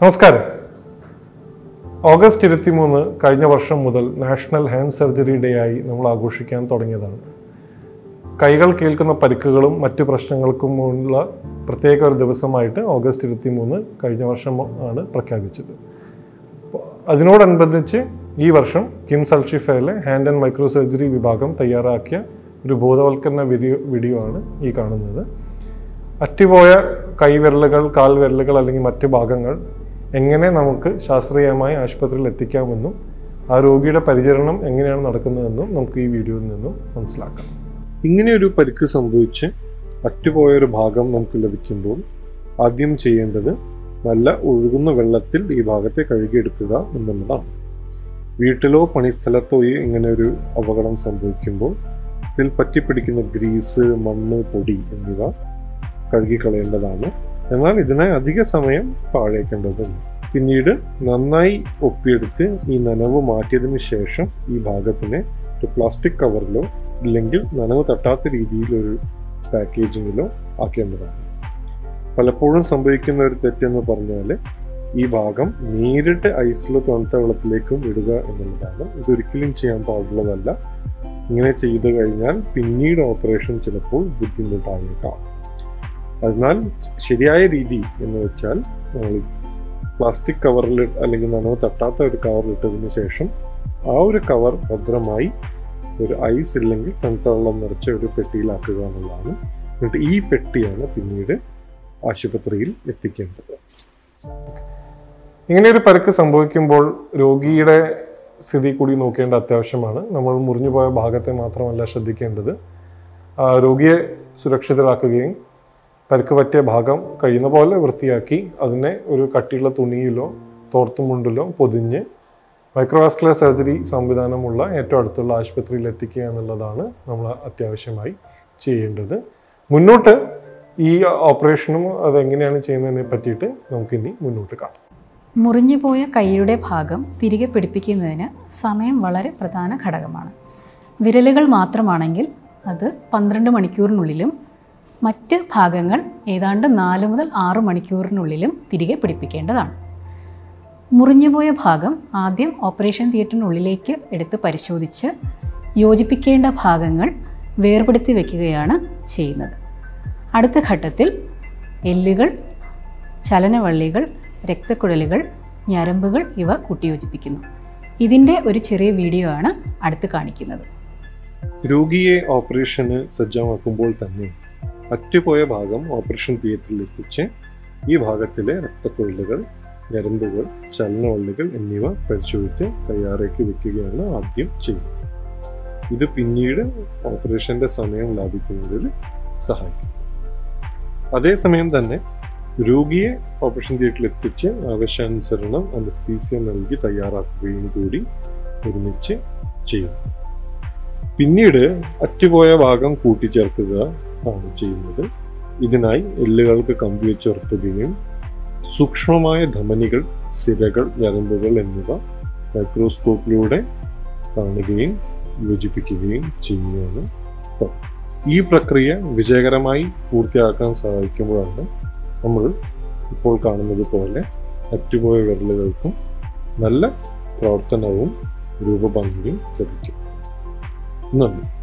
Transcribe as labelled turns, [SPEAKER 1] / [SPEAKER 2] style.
[SPEAKER 1] നമസ്കാരം ഓഗസ്റ്റ് ഇരുപത്തിമൂന്ന് കഴിഞ്ഞ വർഷം മുതൽ നാഷണൽ ഹാൻഡ് സർജറി ഡേ ആയി നമ്മൾ ആഘോഷിക്കാൻ തുടങ്ങിയതാണ് കൈകൾ കേൾക്കുന്ന പരിക്കുകളും മറ്റു പ്രശ്നങ്ങൾക്കുമുള്ള പ്രത്യേക ഒരു ദിവസമായിട്ട് ഓഗസ്റ്റ് ഇരുപത്തിമൂന്ന് കഴിഞ്ഞ വർഷം ആണ് പ്രഖ്യാപിച്ചത് അപ്പോൾ അതിനോടനുബന്ധിച്ച് ഈ വർഷം കിംസ് അൽഷിഫയിലെ ഹാൻഡ് ആൻഡ് മൈക്രോ സർജറി വിഭാഗം തയ്യാറാക്കിയ ഒരു ബോധവൽക്കരണ വീഡിയോ വീഡിയോ ആണ് ഈ കാണുന്നത് അറ്റുപോയ കൈവിരലുകൾ കാൽവിരലുകൾ അല്ലെങ്കിൽ മറ്റു ഭാഗങ്ങൾ എങ്ങനെ നമുക്ക് ശാസ്ത്രീയമായി ആശുപത്രിയിൽ എത്തിക്കാമെന്നും ആ രോഗിയുടെ പരിചരണം എങ്ങനെയാണ് നടക്കുന്നതെന്നും നമുക്ക് ഈ വീഡിയോയിൽ നിന്നും മനസ്സിലാക്കാം ഇങ്ങനെ ഒരു പരിക്ക് സംഭവിച്ച് അറ്റുപോയ ഒരു ഭാഗം നമുക്ക് ലഭിക്കുമ്പോൾ ആദ്യം ചെയ്യേണ്ടത് നല്ല ഒഴുകുന്ന വെള്ളത്തിൽ ഈ ഭാഗത്തെ കഴുകിയെടുക്കുക എന്നുള്ളതാണ് വീട്ടിലോ പണിസ്ഥലത്തോ ഈ ഇങ്ങനെ ഒരു അപകടം സംഭവിക്കുമ്പോൾ ഇതിൽ പറ്റിപ്പിടിക്കുന്ന ഗ്രീസ് മണ്ണ് പൊടി എന്നിവ കഴുകിക്കളയേണ്ടതാണ് എന്നാൽ ഇതിനായി അധിക സമയം പാഴേക്കേണ്ടതുണ്ട് പിന്നീട് നന്നായി ഒപ്പിയെടുത്ത് ഈ നനവ് മാറ്റിയതിനു ശേഷം ഈ ഭാഗത്തിനെ ഒരു പ്ലാസ്റ്റിക് കവറിലോ ഇല്ലെങ്കിൽ നനവ് തട്ടാത്ത രീതിയിലൊരു പാക്കേജിങ്ങിലോ ആക്കേണ്ടതാണ് പലപ്പോഴും സംഭവിക്കുന്ന ഒരു തെറ്റെന്ന് പറഞ്ഞാൽ ഈ ഭാഗം നേരിട്ട് ഐസിലോ തണുത്ത വെള്ളത്തിലേക്കും ഇടുക എന്നുള്ളതാണ് ഇതൊരിക്കലും ചെയ്യാൻ പാടുള്ളതല്ല ഇങ്ങനെ ചെയ്തു കഴിഞ്ഞാൽ പിന്നീട് ഓപ്പറേഷൻ ചിലപ്പോൾ ബുദ്ധിമുട്ടായേക്കാം അതിനാൽ ശരിയായ രീതി എന്ന് വെച്ചാൽ നമ്മൾ പ്ലാസ്റ്റിക് കവറിൽ അല്ലെങ്കിൽ നനവ് തട്ടാത്ത ഒരു കവറിൽ ഇട്ടതിന് ശേഷം ആ ഒരു കവർ ഭദ്രമായി ഒരു ഐസ് ഇല്ലെങ്കിൽ തണുത്ത വെള്ളം നിറച്ച ഒരു പെട്ടിയിലാക്കുക എന്നുള്ളതാണ് എന്നിട്ട് ഈ പെട്ടിയാണ് പിന്നീട് ആശുപത്രിയിൽ എത്തിക്കേണ്ടത് ഇങ്ങനെ ഒരു പരുക്ക് സംഭവിക്കുമ്പോൾ രോഗിയുടെ സ്ഥിതി കൂടി നോക്കേണ്ട അത്യാവശ്യമാണ് നമ്മൾ മുറിഞ്ഞുപോയ ഭാഗത്തെ മാത്രമല്ല ശ്രദ്ധിക്കേണ്ടത് ആ, രോഗിയെ സുരക്ഷിതരാക്കുകയും പരുക്ക് പറ്റിയ ഭാഗം കഴിയുന്ന പോലെ വൃത്തിയാക്കി അതിനെ ഒരു കട്ടിയുള്ള തുണിയിലോ തോർത്തുമുണ്ടിലോ പൊതിഞ്ഞ് മൈക്രോവാസ്കുലർ സർജറി സംവിധാനമുള്ള ഏറ്റവും അടുത്തുള്ള ആശുപത്രിയിൽ എത്തിക്കുക എന്നുള്ളതാണ് നമ്മൾ അത്യാവശ്യമായി ചെയ്യേണ്ടത് മുന്നോട്ട് ഈ ഓപ്പറേഷനും അതെങ്ങനെയാണ് ചെയ്യുന്നതിനെ പറ്റിയിട്ട് നമുക്കിനി മുന്നോട്ട് കാണാം
[SPEAKER 2] മുറിഞ്ഞുപോയ കൈയുടെ ഭാഗം തിരികെ പിടിപ്പിക്കുന്നതിന് സമയം വളരെ പ്രധാന ഘടകമാണ് വിരലുകൾ മാത്രമാണെങ്കിൽ അത് പന്ത്രണ്ട് മണിക്കൂറിനുള്ളിലും മറ്റ് ഭാഗങ്ങൾ ഏതാണ്ട് നാല് മുതൽ ആറ് മണിക്കൂറിനുള്ളിലും തിരികെ പിടിപ്പിക്കേണ്ടതാണ് മുറിഞ്ഞുപോയ ഭാഗം ആദ്യം ഓപ്പറേഷൻ തിയേറ്ററിനുള്ളിലേക്ക് എടുത്ത് പരിശോധിച്ച് യോജിപ്പിക്കേണ്ട ഭാഗങ്ങൾ വേർപെടുത്തി വയ്ക്കുകയാണ് ചെയ്യുന്നത് അടുത്ത ഘട്ടത്തിൽ എല്ലുകൾ ചലനവള്ളികൾ രക്തക്കുഴലുകൾ ഞരമ്പുകൾ ഇവ കൂട്ടിയോജിപ്പിക്കുന്നു ഇതിൻ്റെ ഒരു ചെറിയ വീഡിയോ ആണ് അടുത്ത് കാണിക്കുന്നത്
[SPEAKER 1] രോഗിയെ ഓപ്പറേഷന് സജ്ജമാക്കുമ്പോൾ തന്നെ അറ്റുപോയ ഭാഗം ഓപ്പറേഷൻ തിയേറ്ററിൽ എത്തിച്ച് ഈ ഭാഗത്തിലെ രക്തക്കൊള്ളുകൾ ഞരമ്പുകൾ ചലനവള്ളികൾ എന്നിവ പരിശോധിച്ച് തയ്യാറാക്കി വെക്കുകയാണ് ആദ്യം ചെയ്യുന്നത് ഇത് പിന്നീട് ഓപ്പറേഷന്റെ സമയം ലാഭിക്കുന്നതിൽ സഹായിക്കും അതേസമയം തന്നെ രോഗിയെ ഓപ്പറേഷൻ തിയേറ്ററിൽ എത്തിച്ച് ആവശ്യാനുസരണം അനസ്തീസിയ നൽകി തയ്യാറാക്കുകയും കൂടി ഒരുമിച്ച് ചെയ്യും പിന്നീട് അറ്റുപോയ ഭാഗം കൂട്ടിച്ചേർക്കുക ആണ് ചെയ്യുന്നത് ഇതിനായി എല്ലുകൾക്ക് കമ്പി വെച്ച് ഉറപ്പുകയും സൂക്ഷ്മമായ ധമനികൾ സിരകൾ ഞരമ്പുകൾ എന്നിവ മൈക്രോസ്കോപ്പിലൂടെ കാണുകയും യോജിപ്പിക്കുകയും ചെയ്യുകയാണ് പതിവ്. ഈ പ്രക്രിയ വിജയകരമായി പൂർത്തിയാക്കാൻ സഹായിക്കുമ്പോഴാണ് നമ്മൾ ഇപ്പോൾ കാണുന്നത് പോലെ അറ്റുപോയ വിരലുകൾക്കും നല്ല പ്രവർത്തനവും രൂപഭംഗിയും ലഭിക്കും നന്ദി